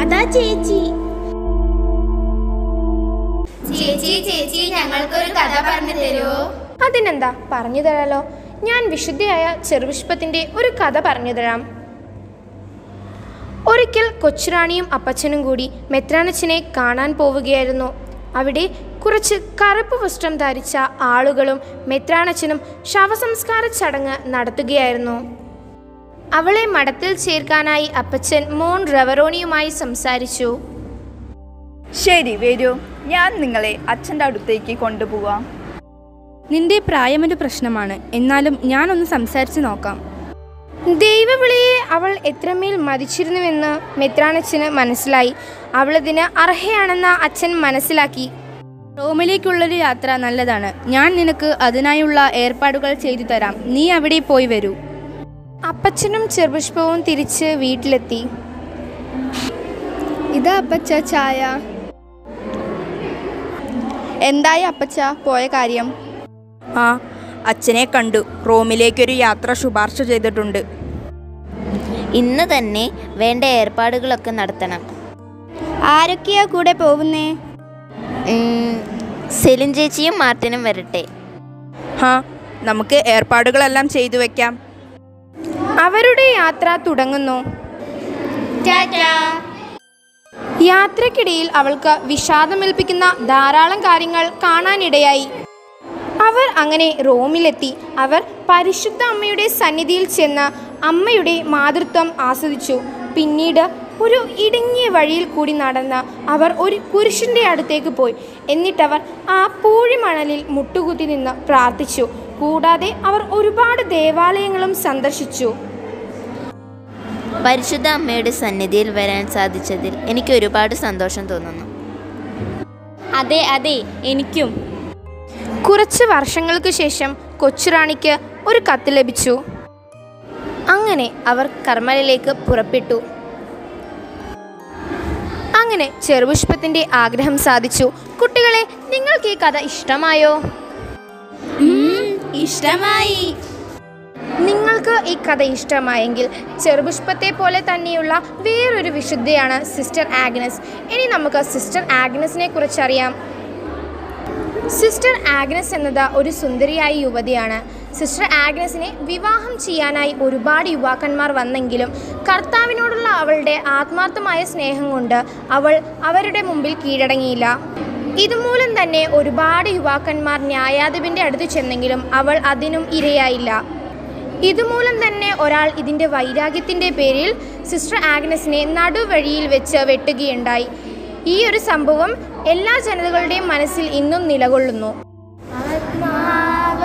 അതാ ചേച്ചി ചേച്ചി ചേച്ചി ഞങ്ങൾക്കൊരു കഥ പറഞ്ഞു തരുമോ അതിനെന്താ പറഞ്ഞു തരാലോ ഞാൻ വിശുദ്ധയായ ചെറുപുഷ്പത്തിന്റെ ഒരു കഥ പറഞ്ഞു തരാം ഒരിക്കൽ കൊച്ചുറാണിയും അപ്പച്ചനും കൂടി മെത്രാനച്ചനെ കാണാൻ പോവുകയായിരുന്നു അവിടെ കുറച്ച് കറുപ്പ് വസ്ത്രം ധരിച്ച ആളുകളും മെത്രാനച്ചനും ശവസംസ്കാര ചടങ്ങ് നടത്തുകയായിരുന്നു അവളെ മഠത്തിൽ ചേർക്കാനായി അപ്പച്ചൻ മോൻ റവറോണിയുമായി സംസാരിച്ചു ശരി വരൂ ഞാൻ നിങ്ങളെ അച്ഛൻ്റെ അടുത്തേക്ക് കൊണ്ടുപോവാം നിന്റെ പ്രായമൊരു പ്രശ്നമാണ് എന്നാലും ഞാനൊന്ന് സംസാരിച്ച് നോക്കാം ദൈവവിളിയെ അവൾ എത്രമേൽ മതിച്ചിരുന്നുവെന്ന് മെത്രാനച്ചന് മനസ്സിലായി അവളതിന് അർഹയാണെന്ന് അച്ഛൻ മനസ്സിലാക്കി റോമിലേക്കുള്ളൊരു യാത്ര നല്ലതാണ് ഞാൻ നിനക്ക് അതിനായുള്ള ഏർപ്പാടുകൾ ചെയ്തു തരാം നീ അവിടെ പോയി വരൂ അപ്പച്ചനും ചെറുപുഷ്പവും തിരിച്ച് വീട്ടിലെത്തി ഇതാ അപ്പച്ച ചായ എന്തായി അപ്പച്ച പോയ കാര്യം ആ അച്ഛനെ കണ്ടു റോമിലേക്കൊരു യാത്ര ശുപാർശ ചെയ്തിട്ടുണ്ട് ഇന്ന് തന്നെ വേണ്ട ഏർപ്പാടുകളൊക്കെ നടത്തണം ആരൊക്കെയാ കൂടെ പോകുന്നേ ഉം, സെലിൻ ചേച്ചിയും മാർട്ടിനും വരട്ടെ ഹാ നമുക്ക് ഏർപ്പാടുകളെല്ലാം ചെയ്തു വെക്കാം അവരുടെ യാത്ര തുടങ്ങുന്നു യാത്രക്കിടയിൽ അവൾക്ക് വിഷാദമേൽപ്പിക്കുന്ന ധാരാളം കാര്യങ്ങൾ കാണാനിടയായി അവർ അങ്ങനെ റോമിലെത്തി അവർ പരിശുദ്ധ അമ്മയുടെ സന്നിധിയിൽ ചെന്ന് അമ്മയുടെ മാതൃത്വം ആസ്വദിച്ചു പിന്നീട് ഒരു ഇടുങ്ങിയ വഴിയിൽ കൂടി നടന്ന് അവർ ഒരു പുരുഷന്റെ അടുത്തേക്ക് പോയി എന്നിട്ടവർ ആ പൂഴിമണലിൽ മുട്ടുകുത്തി നിന്ന് പ്രാർത്ഥിച്ചു കൂടാതെ അവർ ഒരുപാട് ദേവാലയങ്ങളും സന്ദർശിച്ചു പരിശുദ്ധ അമ്മയുടെ സന്നിധിയിൽ വരാൻ സാധിച്ചതിൽ എനിക്ക് ഒരുപാട് സന്തോഷം തോന്നുന്നു അതെ അതെ എനിക്കും കുറച്ച് വർഷങ്ങൾക്ക് ശേഷം കൊച്ചുറാണിക്ക് ഒരു കത്ത് ലഭിച്ചു അങ്ങനെ അവർ കർമ്മലിലേക്ക് പുറപ്പെട്ടു അങ്ങനെ ചെറുപുഷ്പത്തിന്റെ ആഗ്രഹം സാധിച്ചു കുട്ടികളെ നിങ്ങൾക്ക് ഈ കഥ ഇഷ്ടമായോ ഇഷ്ടമായി നിങ്ങൾക്ക് ഈ കഥ ഇഷ്ടമായെങ്കിൽ ചെറുപുഷ്പത്തെ പോലെ തന്നെയുള്ള വേറൊരു വിശുദ്ധയാണ് സിസ്റ്റർ ആഗ്നസ് ഇനി നമുക്ക് സിസ്റ്റർ ആഗ്നസിനെ കുറിച്ചറിയാം സിസ്റ്റർ ആഗ്നസ് എന്നത് ഒരു സുന്ദരിയായ യുവതിയാണ് സിസ്റ്റർ ആഗ്നസിനെ വിവാഹം ചെയ്യാനായി ഒരുപാട് യുവാക്കന്മാർ വന്നെങ്കിലും കർത്താവിനോടുള്ള അവളുടെ ആത്മാർത്ഥമായ സ്നേഹം കൊണ്ട് അവൾ അവരുടെ മുമ്പിൽ കീഴടങ്ങിയില്ല ഇതുമൂലം തന്നെ ഒരുപാട് യുവാക്കന്മാർ ന്യായാധിപന്റെ അടുത്ത് ചെന്നെങ്കിലും അവൾ അതിനും ഇരയായില്ല ഇതുമൂലം തന്നെ ഒരാൾ ഇതിൻ്റെ വൈരാഗ്യത്തിൻ്റെ പേരിൽ സിസ്റ്റർ ആഗ്നസിനെ നടുവഴിയിൽ വെച്ച് വെട്ടുകയുണ്ടായി ഈ ഒരു സംഭവം എല്ലാ ജനതകളുടെയും മനസ്സിൽ ഇന്നും നിലകൊള്ളുന്നു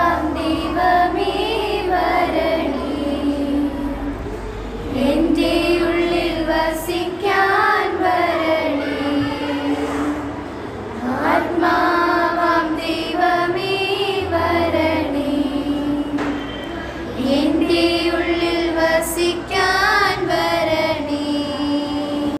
എൻ്റെ